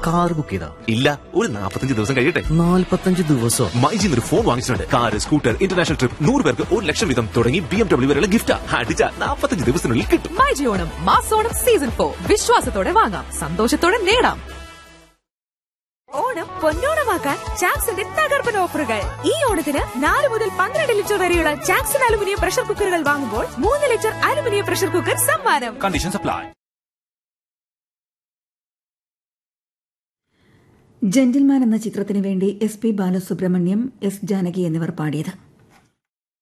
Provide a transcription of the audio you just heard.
car book ചെയ്താ ഇല്ല ഒരു നാൽപ്പത്തഞ്ച് ദിവസം കഴിയട്ടെ നാൽപ്പത്തഞ്ച് ദിവസോ മൈജിൽ ഒരു ഫോൺ വാങ്ങിച്ചിട്ടുണ്ട് കാർ സ്കൂട്ടർ ഇന്റർനാഷണൽ ട്രിപ്പ് നൂറ് പേർക്ക് ഒരു ലക്ഷം വീതം തുടങ്ങി ബി എം ഡബ്ല്യൂ വരെയുള്ള ഗിഫ്റ്റ് അടിച്ച നാൽപ്പത്തഞ്ച് ദിവസത്തിനുള്ളിൽ കിട്ടും മൈജി ഓണം മാസോണം സീസൺ ഫോർ വിശ്വാസത്തോടെ വാങ്ങാം സന്തോഷത്തോടെ നേടാം ഓണം പൊന്നോണമാക്കാൻ ചാക്സിന്റെ തകർപ്പൻ ഓഫറുകൾ ഈ ഓണത്തിന് നാല് മുതൽ പന്ത്രണ്ട് ലിറ്റർ വരെയുള്ള ചാക്സൺ അലുമിനിയം പ്രഷർ കുക്കറുകൾ വാങ്ങുമ്പോൾ മൂന്ന് ലിറ്റർ അലുമിനിയം പ്രഷർ കുക്കർ സമ്മാനം കണ്ടീഷൻ സപ്ലൈ ജെന്റിൽമാൻ എന്ന ചിത്രത്തിനു വേണ്ടി S P Balasubrahmanyam S Janaki എന്നിവർ പാടിയത്